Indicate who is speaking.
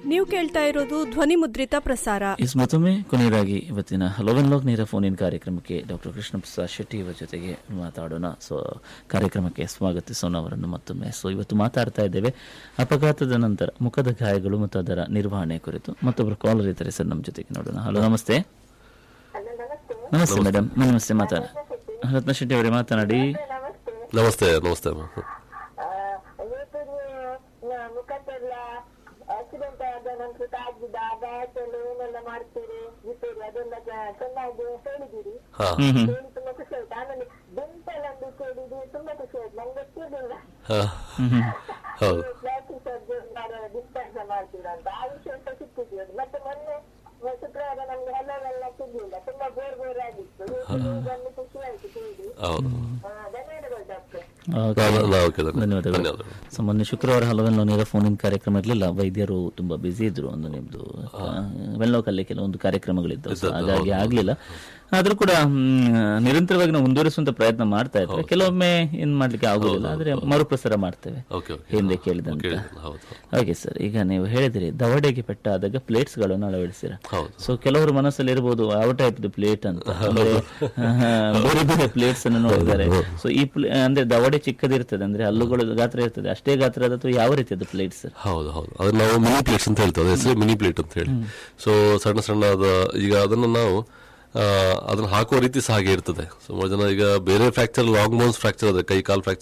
Speaker 1: ನೀವು ಕೇಳ್ತಾ ಇರೋದು ಧ್ವನಿ ಮುದ್ರಿತ ಪ್ರಸಾರ
Speaker 2: ಇಸ್ ಮತ್ತೊಮ್ಮೆ ಕೊನೆಯದಾಗಿ ಇವತ್ತಿನ ಲೋಗನ್ ಲೋಕ್ ನೇರ ಫೋನ್ ಇನ್ ಕಾರ್ಯಕ್ರಮಕ್ಕೆ ಡಾಕ್ಟರ್ ಕೃಷ್ಣ ಪ್ರಸಾದ್ ಶೆಟ್ಟಿ ಅವರ ಜೊತೆಗೆ ಮಾತಾಡೋಣ ಸೊ ಕಾರ್ಯಕ್ರಮಕ್ಕೆ ಸ್ವಾಗತಿಸೋಣ ಅವರನ್ನು ಮತ್ತೊಮ್ಮೆ ಸೊ ಇವತ್ತು ಮಾತಾಡ್ತಾ ಇದ್ದೇವೆ ಅಪಘಾತದ ನಂತರ ಮುಖದ ಗಾಯಗಳು ಮತ್ತು ಅದರ ನಿರ್ವಹಣೆ ಕುರಿತು ಮತ್ತೊಬ್ಬರು ಕಾಲರ್ ಇದ್ದಾರೆ ಸರ್ ನಮ್ಮ ಜೊತೆಗೆ ನೋಡೋಣ ಹಲೋ ನಮಸ್ತೆ ನಮಸ್ತೆ ಮೇಡಮ್ ನಮಸ್ತೆ ಮಾತಾಡ ರತ್ನ ಶೆಟ್ಟಿ ಅವರೇ ಮಾತನಾಡಿ
Speaker 3: ನಮಸ್ತೆ ನಮಸ್ತೆ ಅಮ್ಮ.
Speaker 4: ಇವತ್ತು ನೀವು ಮುಖಕ್ಕೆಲ್ಲ ಆಕ್ಸಿಡೆಂಟ್ ಆದ ನಂತರ ತಾಗಿದ ಬ್ಯಾಟ್ ಎಲ್ಲ ಏನೆಲ್ಲ ಮಾಡ್ತೀರಿ ರಿಪೇರಿ ಅದೆಲ್ಲ ಚ- ಚೆನ್ನಾಗಿ ಹೇಳಿದಿರಿ
Speaker 3: ಹಾ
Speaker 2: ಹ್ಮ್ ಹ್ಮ್
Speaker 4: ಹೇಳಿ ತುಂಬಾ ಖುಷಿ ಆಯ್ತು ಆಮೇಲೆ ಡೆಂಟಲ್ ಒಂದು ಕೇಳಿದ್ದು ತುಂಬಾ ಖುಷಿ ಆಯ್ತು ನಂಗೆ ಗೊತ್ತಿರಲಿಲ್ಲ
Speaker 3: ಹಾ.
Speaker 2: ಹ್ಮ್ ಹ್ಮ್
Speaker 3: ಹೌದು
Speaker 4: ಪ್ಲಾಸ್ಟಿಕ್ ಸರ್ಜನ್ ಡಿಸ್ಚಾರ್ಜ್ ಮಾಡ್ತೀರಾ ಅಂತ ಆ ವಿಷಯ ಅಂತ ಸಿಕ್ಕಿದ್ವಿ ಅದು. ಮತ್ತೆ ಮೊನ್ನೆ ಶುಕ್ರವಾರ ನಮ್ಗೆ ಹಲವೆಲ್ಲ ಸಿಗ್ಲಿಲ್ಲ ತುಂಬಾ ಬೋರ್ ಬೋರ್ ಆಗಿತ್ತು ಇವತ್ತು ನೀವು ಬಂದು ಖುಷಿ ಆಯ್ತು ಕೇಳಿ
Speaker 3: ಹೌದು
Speaker 4: ಆ, ಧನ್ಯವಾದಗಳು ಡಾಕ್ಟರ್
Speaker 2: ಓಕೆ.
Speaker 3: ನಾವು- ನಾವು ಕೇಳೋಣ.
Speaker 2: ಧನ್ಯವಾದಗಳು
Speaker 3: ಧನ್ಯವಾದಗಳು
Speaker 2: ಸೊ ಮೊನ್ನೆ ಶುಕ್ರವಾರ ಹಲವೆಲ್ಲ ನೇರ ಫೋನ್ ಇನ್ ಕಾರ್ಯಕ್ರಮ ಇರಲಿಲ್ಲ ವೈದ್ಯರು ತುಂಬಾ ಬ್ಯುಸಿ ಇದ್ರು ಒಂದು ನಿಮ್ದು ವೆಲ್ಲೋಕಲ್ಲಿ ಕೆಲವೊಂದು ಕಾರ್ಯಕ್ರಮಗಳಿದ್ದವು ಸೊ ಹಾಗಾಗಿ ಆಗ್ಲಿಲ್ಲ ಆದ್ರೂ ಕೂಡ ಹ್ಮ್, ನಿರಂತರವಾಗಿ ನಾವು ಮುಂದುವರಿಸುವಂತ ಪ್ರಯತ್ನ ಮಾಡ್ತಾ ಇದ್ದೇವೆ ಕೆಲವೊಮ್ಮೆ ಏನ್ ಮಾಡ್ಲಿಕ್ಕೆ ಆಗುದಿಲ್ಲ ಆದ್ರೆ ಮರುಪ್ರಸಾರ ಮಾಡ್ತೇವೆ
Speaker 3: ಓಕೆ ಓಕೆ
Speaker 2: ಹಿಂದೆ ಕೇಳಿದಂತ
Speaker 3: ಕೇಳಿದ್ದೇನೆ, ಹೌದು
Speaker 2: ಹಾಗೆ ಸರ್ ಈಗ ನೀವು ಹೇಳಿದಿರಿ ದವಡೆಗೆ ಪೆಟ್ಟಾದಾಗ ಪ್ಲೇಟ್ಸ್ ಗಳನ್ನು ಅಳವಡಿಸಿರ
Speaker 3: ಹೌದು
Speaker 2: ಸೊ ಕೆಲವರು ಮನಸ್ಸಲ್ಲಿ ಇರಬಹುದು ಯಾವ ಟೈಪ್ ಪ್ಲೇಟ್ ಅಂತ ಅಂದ್ರೆ ಆಹಾ, ಬೇರೆ ಬೇರೆ ಪ್ಲೇಟ್ಸ್ ಅನ್ನು ನೋಡಿದ್ದಾರೆ ಸೊ ಈ ಪ್ಲೇ- ಅಂದ್ರೆ ದವಡೆ ಚಿಕ್ಕದಿರ್ತದೆ ಅಂದ್ರೆ ಹಲ್ಲುಗಳು ಗಾತ್ರ ಇರ್ತದೆ ಅಷ್ಟೇ ಗಾತ್ರದ ಅಥವಾ ಯಾವ ರೀತಿಯದ್ದು ಪ್ಲೇಟ್ಸ್
Speaker 3: ಹೌದು ಹೌದು ಅದನ್ನ ನಾವು ಮಿನಿ ಪ್ಲೇಟ್ಸ್ ಅಂತ ಹೇಳ್ತೇವೆ ಹೆಸರು ಮಿನಿ ಪ್ಲೇಟ್ ಅಂತ ಹೇಳಿ ಸೊ ಸಣ್ಣ ಸಣ್ಣದ ಈಗ ಅದನ್ನು ನಾವು ಆ, ಅದನ್ನ ಹಾಕುವ ರೀತಿ ಸಹ ಹಾಗೆ ಇರ್ತದೆ ಸುಮಾರು ಜನ ಈಗ ಬೇರೆ ಫ್ರಾಕ್ಚರ್ ಲಾಂಗ್ ಬೋನ್ಸ್ ಫ್ರಾಕ್ಚರ್ ಅದೇ ಕೈ ಕಾಲು ಫ್ರಾಕ್ಚರ್